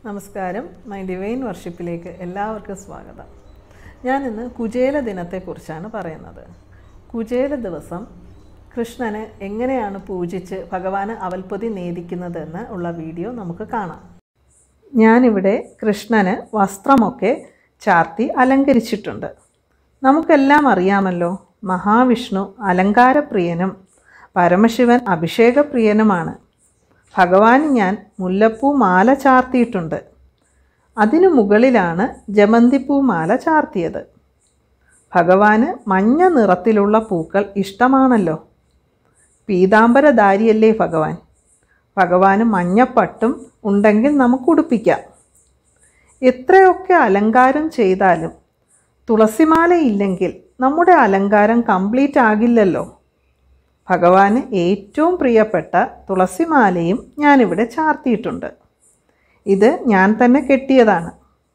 നമസ്കാരം my divine വർഷിപ്പിലേക്ക് എല്ലാവർക്കും സ്വാഗതം ഞാനിന്ന് കുചേല ദിനത്തെക്കുറിച്ചാണ് പറയുന്നത് കുചേല ദിവസം കൃഷ്ണന് എങ്ങനെയാണ് പൂജിച്ച് ഭഗവാന് അവൽപ്പൊതി നേദിക്കുന്നതെന്ന് ഉള്ള വീഡിയോ നമുക്ക് കാണാം ഞാനിവിടെ കൃഷ്ണന് വസ്ത്രമൊക്കെ ചാർത്തി അലങ്കരിച്ചിട്ടുണ്ട് നമുക്കെല്ലാം അറിയാമല്ലോ മഹാവിഷ്ണു അലങ്കാരപ്രിയനും പരമശിവൻ അഭിഷേകപ്രിയനുമാണ് ഭഗവാന് ഞാൻ മുല്ലപ്പൂ മാല ചാർത്തിയിട്ടുണ്ട് അതിനു മുകളിലാണ് ജമന്തിപ്പൂ മാല ചാർത്തിയത് ഭഗവാന് മഞ്ഞ നിറത്തിലുള്ള പൂക്കൾ ഇഷ്ടമാണല്ലോ പീതാംബരധാരിയല്ലേ ഭഗവാൻ ഭഗവാന് മഞ്ഞപ്പട്ടും ഉണ്ടെങ്കിൽ നമുക്ക് ഉടുപ്പിക്കാം എത്രയൊക്കെ അലങ്കാരം ചെയ്താലും തുളസിമാല ഇല്ലെങ്കിൽ നമ്മുടെ അലങ്കാരം കംപ്ലീറ്റ് ആകില്ലല്ലോ ഭഗവാന് ഏറ്റവും പ്രിയപ്പെട്ട തുളസിമാലയും ഞാനിവിടെ ചാർത്തിയിട്ടുണ്ട് ഇത് ഞാൻ തന്നെ കെട്ടിയതാണ്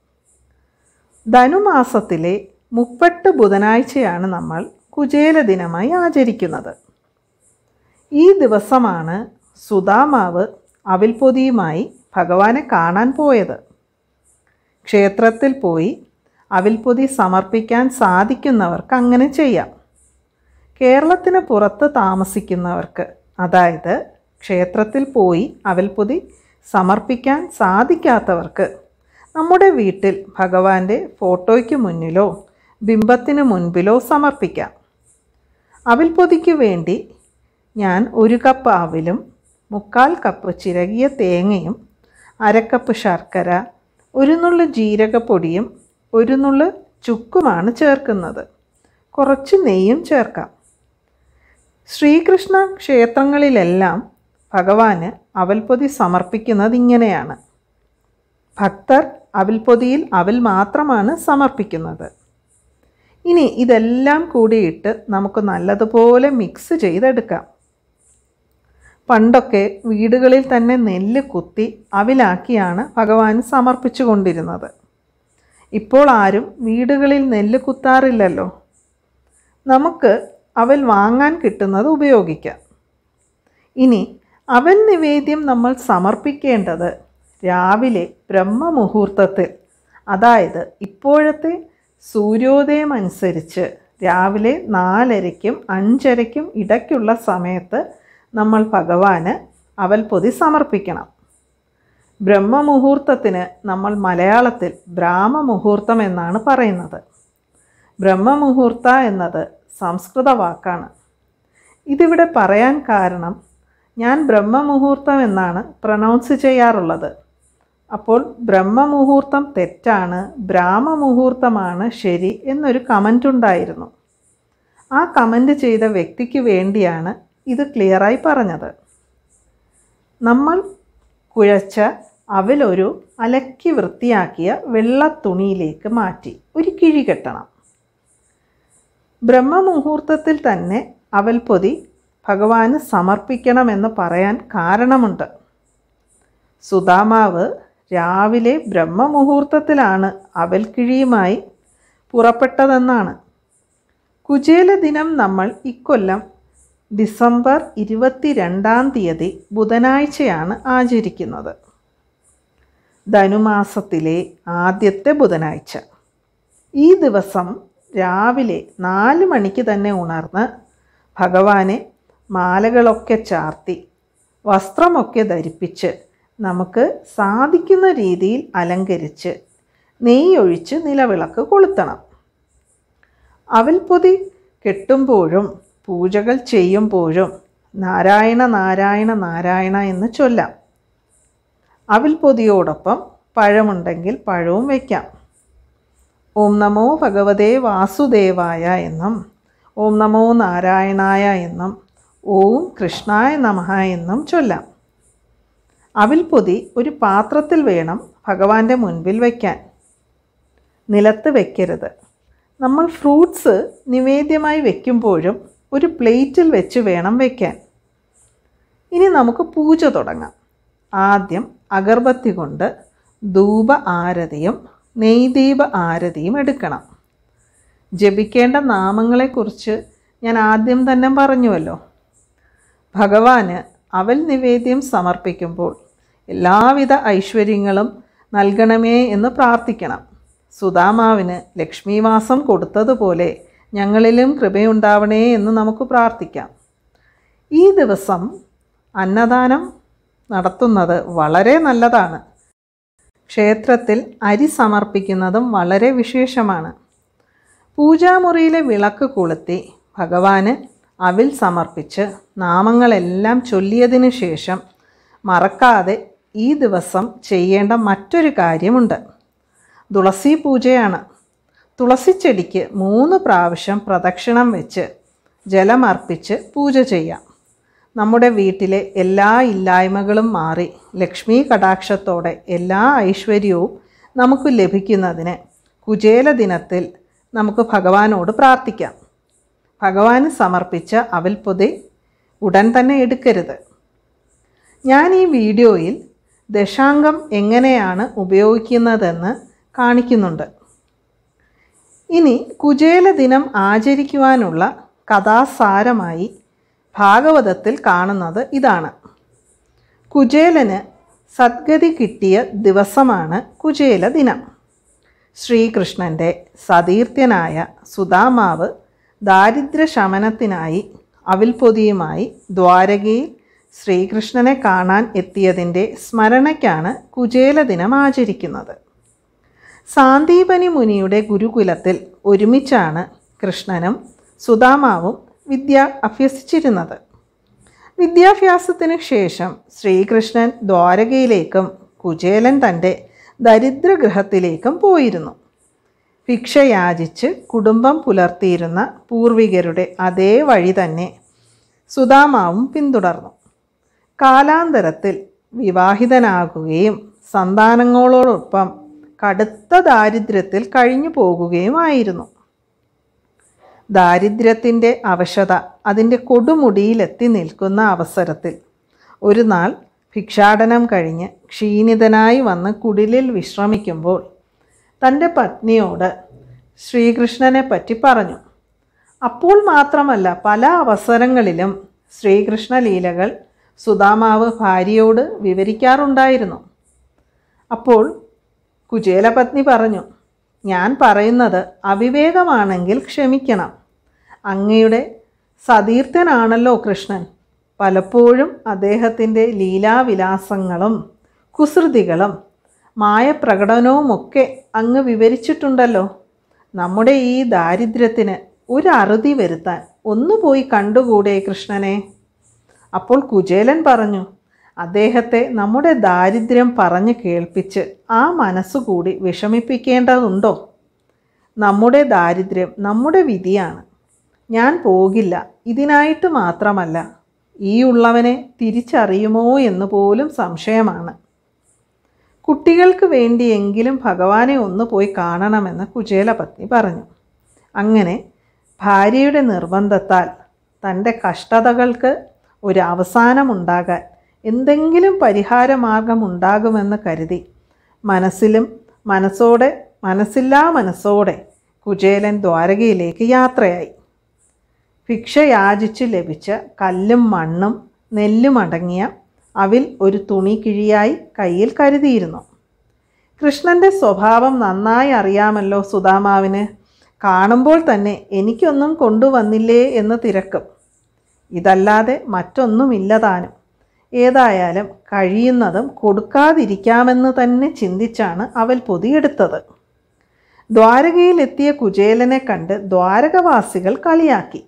ധനുമാസത്തിലെ മുപ്പെട്ട് ബുധനാഴ്ചയാണ് നമ്മൾ കുചേല ദിനമായി ആചരിക്കുന്നത് ഈ ദിവസമാണ് സുധാമാവ് അവിൽപ്പൊതിയുമായി ഭഗവാനെ കാണാൻ പോയത് ക്ഷേത്രത്തിൽ പോയി അവിൽപ്പൊതി സമർപ്പിക്കാൻ സാധിക്കുന്നവർക്ക് അങ്ങനെ ചെയ്യാം കേരളത്തിന് പുറത്ത് താമസിക്കുന്നവർക്ക് അതായത് ക്ഷേത്രത്തിൽ പോയി അവൽപ്പൊതി സമർപ്പിക്കാൻ സാധിക്കാത്തവർക്ക് നമ്മുടെ വീട്ടിൽ ഭഗവാന്റെ ഫോട്ടോയ്ക്ക് മുന്നിലോ ബിംബത്തിന് മുൻപിലോ സമർപ്പിക്കാം അവിൽപ്പൊതിക്ക് വേണ്ടി ഞാൻ ഒരു കപ്പ് അവിലും മുക്കാൽ കപ്പ് ചിരകിയ തേങ്ങയും അരക്കപ്പ് ശർക്കര ഒരു നുള്ളു ജീരകപ്പൊടിയും ഒരു നുള്ളു ചുക്കുമാണ് ചേർക്കുന്നത് കുറച്ച് നെയ്യും ചേർക്കാം ശ്രീകൃഷ്ണ ക്ഷേത്രങ്ങളിലെല്ലാം ഭഗവാന് അവൽപ്പൊതി സമർപ്പിക്കുന്നത് ഇങ്ങനെയാണ് ഭക്തർ അവൽപ്പൊതിയിൽ അവൽ മാത്രമാണ് സമർപ്പിക്കുന്നത് ഇനി ഇതെല്ലാം കൂടിയിട്ട് നമുക്ക് നല്ലതുപോലെ മിക്സ് ചെയ്തെടുക്കാം പണ്ടൊക്കെ വീടുകളിൽ തന്നെ നെല്ല് കുത്തി അവിലാക്കിയാണ് ഭഗവാന് സമർപ്പിച്ചു കൊണ്ടിരുന്നത് ഇപ്പോൾ ആരും വീടുകളിൽ നെല്ല് കുത്താറില്ലല്ലോ നമുക്ക് അവൽ വാങ്ങാൻ കിട്ടുന്നത് ഉപയോഗിക്കാം ഇനി അവൽ നിവേദ്യം നമ്മൾ സമർപ്പിക്കേണ്ടത് രാവിലെ ബ്രഹ്മമുഹൂർത്തത്തിൽ അതായത് ഇപ്പോഴത്തെ സൂര്യോദയം അനുസരിച്ച് രാവിലെ നാലരയ്ക്കും അഞ്ചരയ്ക്കും ഇടയ്ക്കുള്ള സമയത്ത് നമ്മൾ ഭഗവാന് അവൽപ്പൊതി സമർപ്പിക്കണം ബ്രഹ്മമുഹൂർത്തത്തിന് നമ്മൾ മലയാളത്തിൽ ബ്രാഹ്മമുഹൂർത്തം എന്നാണ് പറയുന്നത് ബ്രഹ്മമുഹൂർത്ത എന്നത് സംസ്കൃത വാക്കാണ് ഇതിവിടെ പറയാൻ കാരണം ഞാൻ ബ്രഹ്മമുഹൂർത്തം എന്നാണ് പ്രൊനൗൺസ് ചെയ്യാറുള്ളത് അപ്പോൾ ബ്രഹ്മമുഹൂർത്തം തെറ്റാണ് ബ്രാഹ്മമുഹൂർത്തമാണ് ശരി എന്നൊരു കമൻ്റ് ഉണ്ടായിരുന്നു ആ കമൻ്റ് ചെയ്ത വ്യക്തിക്ക് വേണ്ടിയാണ് ഇത് ക്ലിയറായി പറഞ്ഞത് നമ്മൾ കുഴച്ച അവലൊരു അലക്കി വൃത്തിയാക്കിയ വെള്ള തുണിയിലേക്ക് മാറ്റി ഒരു കിഴി കെട്ടണം ബ്രഹ്മമുഹൂർത്തത്തിൽ തന്നെ അവൽപ്പൊതി ഭഗവാന് സമർപ്പിക്കണമെന്ന് പറയാൻ കാരണമുണ്ട് സുധാമാവ് രാവിലെ ബ്രഹ്മമുഹൂർത്തത്തിലാണ് അവൽക്കിഴിയുമായി പുറപ്പെട്ടതെന്നാണ് കുചേല ദിനം നമ്മൾ ഇക്കൊല്ലം ഡിസംബർ ഇരുപത്തിരണ്ടാം തീയതി ബുധനാഴ്ചയാണ് ആചരിക്കുന്നത് ധനുമാസത്തിലെ ആദ്യത്തെ ബുധനാഴ്ച ഈ ദിവസം രാവിലെ നാല് മണിക്ക് തന്നെ ഉണർന്ന് ഭഗവാനെ മാലകളൊക്കെ ചാർത്തി വസ്ത്രമൊക്കെ ധരിപ്പിച്ച് നമുക്ക് സാധിക്കുന്ന രീതിയിൽ അലങ്കരിച്ച് നെയ്യൊഴിച്ച് നിലവിളക്ക് കൊളുത്തണം അവൽപ്പൊതി കെട്ടുമ്പോഴും പൂജകൾ ചെയ്യുമ്പോഴും നാരായണ നാരായണ നാരായണ എന്ന് ചൊല്ലാം അവിൽപ്പൊതിയോടൊപ്പം പഴമുണ്ടെങ്കിൽ പഴവും വയ്ക്കാം ഓം നമോ ഭഗവതേ വാസുദേവായ എന്നും ഓം നമോ നാരായണായ എന്നും ഓം കൃഷ്ണായ നമഃ എന്നും ചൊല്ലാം അവിൽപ്പൊതി ഒരു പാത്രത്തിൽ വേണം ഭഗവാന്റെ മുൻപിൽ വയ്ക്കാൻ നിലത്ത് വെക്കരുത് നമ്മൾ ഫ്രൂട്ട്സ് നിവേദ്യമായി വെക്കുമ്പോഴും ഒരു പ്ലേറ്റിൽ വെച്ച് വേണം വയ്ക്കാൻ ഇനി നമുക്ക് പൂജ തുടങ്ങാം ആദ്യം അഗർബത്തി കൊണ്ട് ധൂപ ആരതിയും നെയ്ദീപ ആരതിയും എടുക്കണം ജപിക്കേണ്ട നാമങ്ങളെക്കുറിച്ച് ഞാൻ ആദ്യം തന്നെ പറഞ്ഞുവല്ലോ ഭഗവാന് അവൽ നിവേദ്യം സമർപ്പിക്കുമ്പോൾ എല്ലാവിധ ഐശ്വര്യങ്ങളും നൽകണമേ എന്ന് പ്രാർത്ഥിക്കണം സുധാമാവിന് ലക്ഷ്മീവാസം കൊടുത്തതുപോലെ ഞങ്ങളിലും കൃപയുണ്ടാവണേ എന്ന് നമുക്ക് പ്രാർത്ഥിക്കാം ഈ ദിവസം അന്നദാനം നടത്തുന്നത് വളരെ നല്ലതാണ് ക്ഷേത്രത്തിൽ അരി സമർപ്പിക്കുന്നതും വളരെ വിശേഷമാണ് പൂജാമുറിയിലെ വിളക്ക് കൊളുത്തി ഭഗവാന് അവിൽ സമർപ്പിച്ച് നാമങ്ങളെല്ലാം ചൊല്ലിയതിനു ശേഷം മറക്കാതെ ഈ ദിവസം ചെയ്യേണ്ട മറ്റൊരു കാര്യമുണ്ട് തുളസി പൂജയാണ് തുളസിച്ചെടിക്ക് മൂന്ന് പ്രാവശ്യം പ്രദക്ഷിണം വെച്ച് ജലമർപ്പിച്ച് പൂജ ചെയ്യാം നമ്മുടെ വീട്ടിലെ എല്ലാ ഇല്ലായ്മകളും മാറി ലക്ഷ്മി കടാക്ഷത്തോടെ എല്ലാ ഐശ്വര്യവും നമുക്ക് ലഭിക്കുന്നതിന് കുചേല ദിനത്തിൽ നമുക്ക് ഭഗവാനോട് പ്രാർത്ഥിക്കാം ഭഗവാന് സമർപ്പിച്ച അവൽപ്പൊതി ഉടൻ തന്നെ എടുക്കരുത് ഞാൻ ഈ വീഡിയോയിൽ ദശാംഗം എങ്ങനെയാണ് ഉപയോഗിക്കുന്നതെന്ന് കാണിക്കുന്നുണ്ട് ഇനി കുചേല ദിനം ആചരിക്കുവാനുള്ള കഥാസാരമായി ഭാഗവതത്തിൽ കാണുന്നത് ഇതാണ് കുചേലന് സദ്ഗതി കിട്ടിയ ദിവസമാണ് കുചേല ദിനം ശ്രീകൃഷ്ണൻ്റെ സതീർത്ഥ്യനായ സുധാമാവ് ദാരിദ്ര്യശമനത്തിനായി അവിൽപ്പൊതിയുമായി ദ്വാരകയിൽ ശ്രീകൃഷ്ണനെ കാണാൻ എത്തിയതിൻ്റെ സ്മരണയ്ക്കാണ് കുചേല ദിനം ആചരിക്കുന്നത് സാന്ദീപനി മുനിയുടെ ഗുരുകുലത്തിൽ ഒരുമിച്ചാണ് കൃഷ്ണനും സുധാമാവും വിദ്യ അഭ്യസിച്ചിരുന്നത് വിദ്യാഭ്യാസത്തിന് ശേഷം ശ്രീകൃഷ്ണൻ ദ്വാരകയിലേക്കും കുചേലൻ തൻ്റെ ദരിദ്രഗൃഹത്തിലേക്കും പോയിരുന്നു ഭിക്ഷ യാചിച്ച് കുടുംബം പുലർത്തിയിരുന്ന പൂർവികരുടെ അതേ വഴി തന്നെ സുധാമാവും പിന്തുടർന്നു കാലാന്തരത്തിൽ വിവാഹിതനാകുകയും സന്താനങ്ങളോടൊപ്പം കടുത്ത ദാരിദ്ര്യത്തിൽ കഴിഞ്ഞു പോകുകയുമായിരുന്നു ദാരിദ്ര്യത്തിൻ്റെ അവശത അതിൻ്റെ കൊടുമുടിയിലെത്തി നിൽക്കുന്ന അവസരത്തിൽ ഒരു നാൾ ഭിക്ഷാടനം കഴിഞ്ഞ് ക്ഷീണിതനായി വന്ന് കുടിലിൽ വിശ്രമിക്കുമ്പോൾ തൻ്റെ പത്നിയോട് ശ്രീകൃഷ്ണനെ പറ്റി പറഞ്ഞു അപ്പോൾ മാത്രമല്ല പല അവസരങ്ങളിലും ശ്രീകൃഷ്ണ ലീലകൾ സുധാമാവ് ഭാര്യയോട് വിവരിക്കാറുണ്ടായിരുന്നു അപ്പോൾ കുചേലപത്നി പറഞ്ഞു ഞാൻ പറയുന്നത് അവിവേകമാണെങ്കിൽ ക്ഷമിക്കണം അങ്ങയുടെ സതീർത്ഥനാണല്ലോ കൃഷ്ണൻ പലപ്പോഴും അദ്ദേഹത്തിൻ്റെ ലീലാവിലാസങ്ങളും കുസൃതികളും മായപ്രകടനവുമൊക്കെ അങ്ങ് വിവരിച്ചിട്ടുണ്ടല്ലോ നമ്മുടെ ഈ ദാരിദ്ര്യത്തിന് ഒരു അറുതി വരുത്താൻ ഒന്ന് പോയി കണ്ടുകൂടെ കൃഷ്ണനെ അപ്പോൾ കുചേലൻ പറഞ്ഞു അദ്ദേഹത്തെ നമ്മുടെ ദാരിദ്ര്യം പറഞ്ഞ് കേൾപ്പിച്ച് ആ മനസ്സുകൂടി വിഷമിപ്പിക്കേണ്ടതുണ്ടോ നമ്മുടെ ദാരിദ്ര്യം നമ്മുടെ വിധിയാണ് ഞാൻ പോകില്ല ഇതിനായിട്ട് മാത്രമല്ല ഈ ഉള്ളവനെ തിരിച്ചറിയുമോ എന്ന് പോലും സംശയമാണ് കുട്ടികൾക്ക് വേണ്ടിയെങ്കിലും ഭഗവാനെ ഒന്ന് പോയി കാണണമെന്ന് കുചേലപത്നി പറഞ്ഞു അങ്ങനെ ഭാര്യയുടെ നിർബന്ധത്താൽ തൻ്റെ കഷ്ടതകൾക്ക് ഒരു അവസാനമുണ്ടാകാൻ എന്തെങ്കിലും പരിഹാരമാർഗമുണ്ടാകുമെന്ന് കരുതി മനസ്സിലും മനസ്സോടെ മനസ്സില്ലാ മനസ്സോടെ കുചേലൻ ദ്വാരകയിലേക്ക് യാത്രയായി ഭിക്ഷ യാചിച്ച് ലഭിച്ച കല്ലും മണ്ണും നെല്ലും അടങ്ങിയ അവിൽ ഒരു തുണി കിഴിയായി കയ്യിൽ കരുതിയിരുന്നു കൃഷ്ണൻ്റെ സ്വഭാവം നന്നായി അറിയാമല്ലോ സുധാമാവിന് കാണുമ്പോൾ തന്നെ എനിക്കൊന്നും കൊണ്ടുവന്നില്ലേ എന്ന് തിരക്കും ഇതല്ലാതെ മറ്റൊന്നുമില്ല താനും ഏതായാലും കഴിയുന്നതും കൊടുക്കാതിരിക്കാമെന്ന് തന്നെ ചിന്തിച്ചാണ് അവൽ പൊതിയെടുത്തത് ദ്വാരകയിലെത്തിയ കുചേലനെ കണ്ട് ദ്വാരകവാസികൾ കളിയാക്കി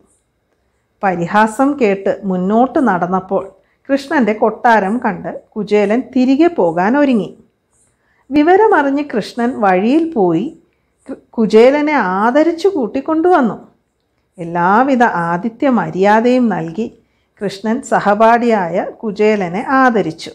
പരിഹാസം കേട്ട് മുന്നോട്ട് നടന്നപ്പോൾ കൃഷ്ണൻ്റെ കൊട്ടാരം കണ്ട് കുചേലൻ തിരികെ പോകാൻ ഒരുങ്ങി വിവരമറിഞ്ഞ് കൃഷ്ണൻ വഴിയിൽ പോയി കൃ- കുചേലനെ ആദരിച്ചു കൂട്ടിക്കൊണ്ടുവന്നു എല്ലാവിധ ആതിഥ്യ മര്യാദയും നൽകി കൃഷ്ണൻ സഹപാഠിയായ കുചേലനെ ആദരിച്ചു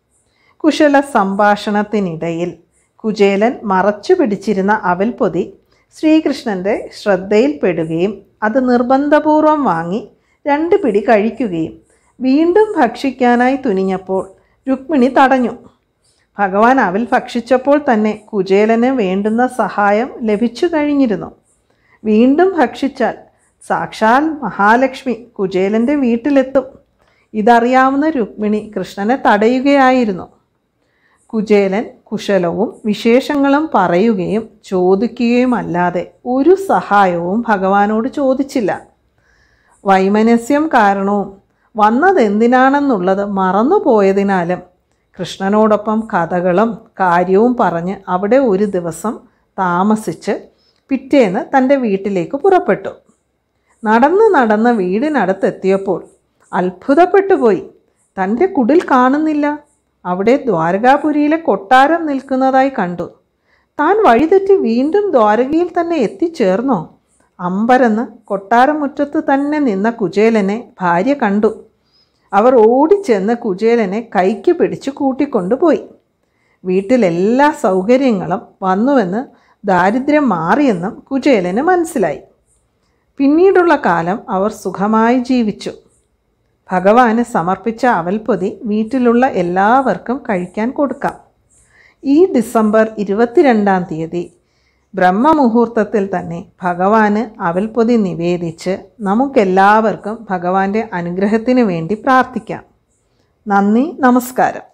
കുശല സംഭാഷണത്തിനിടയിൽ കുചേലൻ മറച്ചു പിടിച്ചിരുന്ന അവൽപ്പൊതി ശ്രീകൃഷ്ണൻ്റെ ശ്രദ്ധയിൽപ്പെടുകയും അത് നിർബന്ധപൂർവം വാങ്ങി രണ്ട് പിടി കഴിക്കുകയും വീണ്ടും ഭക്ഷിക്കാനായി തുനിഞ്ഞപ്പോൾ രുക്മിണി തടഞ്ഞു ഭഗവാൻ അവൽ ഭക്ഷിച്ചപ്പോൾ തന്നെ കുചേലന് വേണ്ടുന്ന സഹായം ലഭിച്ചു കഴിഞ്ഞിരുന്നു വീണ്ടും ഭക്ഷിച്ചാൽ സാക്ഷാൽ മഹാലക്ഷ്മി കുചേലൻ്റെ വീട്ടിലെത്തും ഇതറിയാവുന്ന രുക്മിണി കൃഷ്ണനെ തടയുകയായിരുന്നു കുചേലൻ കുശലവും വിശേഷങ്ങളും പറയുകയും ചോദിക്കുകയും അല്ലാതെ ഒരു സഹായവും ഭഗവാനോട് ചോദിച്ചില്ല വൈമനസ്യം കാരണവും വന്നതെന്തിനാണെന്നുള്ളത് മറന്നുപോയതിനാലും കൃഷ്ണനോടൊപ്പം കഥകളും കാര്യവും പറഞ്ഞ് അവിടെ ഒരു ദിവസം താമസിച്ച് പിറ്റേന്ന് തൻ്റെ വീട്ടിലേക്ക് പുറപ്പെട്ടു നടന്ന് നടന്ന് വീടിനടുത്തെത്തിയപ്പോൾ അത്ഭുതപ്പെട്ടു പോയി തൻ്റെ കുടിൽ കാണുന്നില്ല അവിടെ ദ്വാരകാപുരിയിലെ കൊട്ടാരം നിൽക്കുന്നതായി കണ്ടു താൻ വഴിതെറ്റി വീണ്ടും ദ്വാരകയിൽ തന്നെ എത്തിച്ചേർന്നോ അമ്പരന്ന് കൊട്ടാരം മുറ്റത്ത് തന്നെ നിന്ന കുചേലനെ ഭാര്യ കണ്ടു അവർ ഓടിച്ചെന്ന് കുചേലനെ കൈക്ക് പിടിച്ച് കൂട്ടിക്കൊണ്ടുപോയി വീട്ടിലെല്ലാ സൗകര്യങ്ങളും വന്നുവെന്ന് ദാരിദ്ര്യം മാറിയെന്നും കുചേലന് മനസ്സിലായി പിന്നീടുള്ള കാലം അവർ സുഖമായി ജീവിച്ചു ഭഗവാന് സമർപ്പിച്ച അവൽപ്പൊതി വീട്ടിലുള്ള എല്ലാവർക്കും കഴിക്കാൻ കൊടുക്കാം ഈ ഡിസംബർ ഇരുപത്തിരണ്ടാം തീയതി ബ്രഹ്മമുഹൂർത്തത്തിൽ തന്നെ ഭഗവാന് അവൽപ്പൊതി നിവേദിച്ച് നമുക്കെല്ലാവർക്കും ഭഗവാന്റെ അനുഗ്രഹത്തിന് വേണ്ടി പ്രാർത്ഥിക്കാം നന്ദി നമസ്കാരം